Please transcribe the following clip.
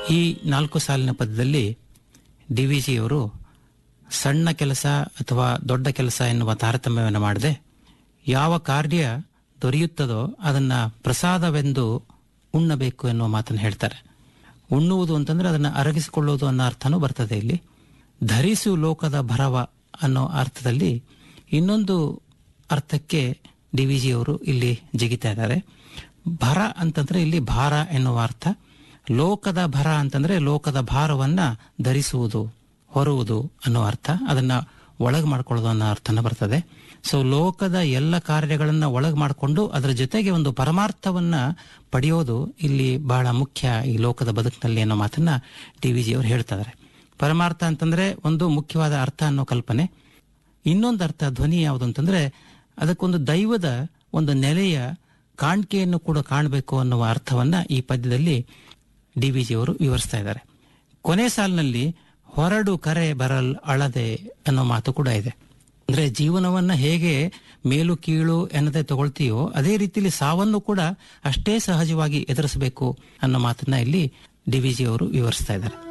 ಈ ನಾಲ್ಕು ಸಾಲಿನ ಪದ್ಯದಲ್ಲಿ ಡಿ ವಿ ಜಿಯವರು ಸಣ್ಣ ಕೆಲಸ ಅಥವಾ ದೊಡ್ಡ ಕೆಲಸ ಎನ್ನುವ ತಾರತಮ್ಯವನ್ನು ಮಾಡದೆ ಯಾವ ಕಾರ್ಯ ದೊರೆಯುತ್ತದೋ ಅದನ್ನ ಪ್ರಸಾದವೆಂದು ಉಣ್ಣಬೇಕು ಎನ್ನುವ ಮಾತನ್ನು ಹೇಳ್ತಾರೆ ಉಣ್ಣುವುದು ಅಂತಂದ್ರೆ ಅದನ್ನು ಅರಗಿಸಿಕೊಳ್ಳುವುದು ಅನ್ನೋ ಅರ್ಥನೂ ಬರ್ತದೆ ಇಲ್ಲಿ ಧರಿಸು ಲೋಕದ ಭರವ ಅನ್ನೋ ಅರ್ಥದಲ್ಲಿ ಇನ್ನೊಂದು ಅರ್ಥಕ್ಕೆ ಡಿ ವಿ ಜಿಯವರು ಇಲ್ಲಿ ಜಿಗಿತಾ ಇದ್ದಾರೆ ಭರ ಅಂತಂದ್ರೆ ಇಲ್ಲಿ ಭಾರ ಎನ್ನುವ ಅರ್ಥ ಲೋಕದ ಭರ ಅಂತಂದ್ರೆ ಲೋಕದ ಭಾರವನ್ನ ಧರಿಸುವುದು ಹೊರುವುದು ಅನ್ನೋ ಅರ್ಥ ಅದನ್ನ ಒಳಗ್ ಮಾಡ್ಕೊಳ್ಳೋದು ಅನ್ನೋ ಅರ್ಥನ ಬರ್ತದೆ ಸೊ ಲೋಕದ ಎಲ್ಲ ಕಾರ್ಯಗಳನ್ನ ಒಳಗ್ ಮಾಡಿಕೊಂಡು ಅದರ ಜೊತೆಗೆ ಒಂದು ಪರಮಾರ್ಥವನ್ನ ಪಡೆಯೋದು ಇಲ್ಲಿ ಬಹಳ ಮುಖ್ಯ ಈ ಲೋಕದ ಬದುಕಿನಲ್ಲಿ ಅನ್ನೋ ಮಾತನ್ನ ಡಿ ವಿ ಜಿ ಅವರು ಹೇಳ್ತಾ ಇದ್ದಾರೆ ಪರಮಾರ್ಥ ಅಂತಂದ್ರೆ ಒಂದು ಮುಖ್ಯವಾದ ಅರ್ಥ ಅನ್ನೋ ಕಲ್ಪನೆ ಇನ್ನೊಂದು ಅರ್ಥ ಧ್ವನಿ ಯಾವುದು ಅಂತಂದ್ರೆ ಅದಕ್ಕೊಂದು ದೈವದ ಒಂದು ನೆಲೆಯ ಕಾಣಿಕೆಯನ್ನು ಕೂಡ ಕಾಣಬೇಕು ಅನ್ನುವ ಅರ್ಥವನ್ನ ಈ ಪದ್ಯದಲ್ಲಿ ಡಿ ವಿ ಅವರು ವಿವರಿಸ್ತಾ ಇದ್ದಾರೆ ಕೊನೆ ಸಾಲಿನಲ್ಲಿ ಹೊರಡು ಕರೆ ಬರಲ್ ಅಳದೆ ಅನ್ನೋ ಮಾತು ಕೂಡ ಇದೆ ಅಂದ್ರೆ ಜೀವನವನ್ನ ಹೇಗೆ ಮೇಲು ಕೀಳು ಎನ್ನದೆ ತಗೊಳ್ತೀಯೋ ಅದೇ ರೀತಿಯಲ್ಲಿ ಸಾವನ್ನು ಕೂಡ ಅಷ್ಟೇ ಸಹಜವಾಗಿ ಎದುರಿಸಬೇಕು ಅನ್ನೋ ಮಾತನ್ನ ಇಲ್ಲಿ ಡಿ ವಿ ಅವರು ವಿವರಿಸ್ತಾ ಇದ್ದಾರೆ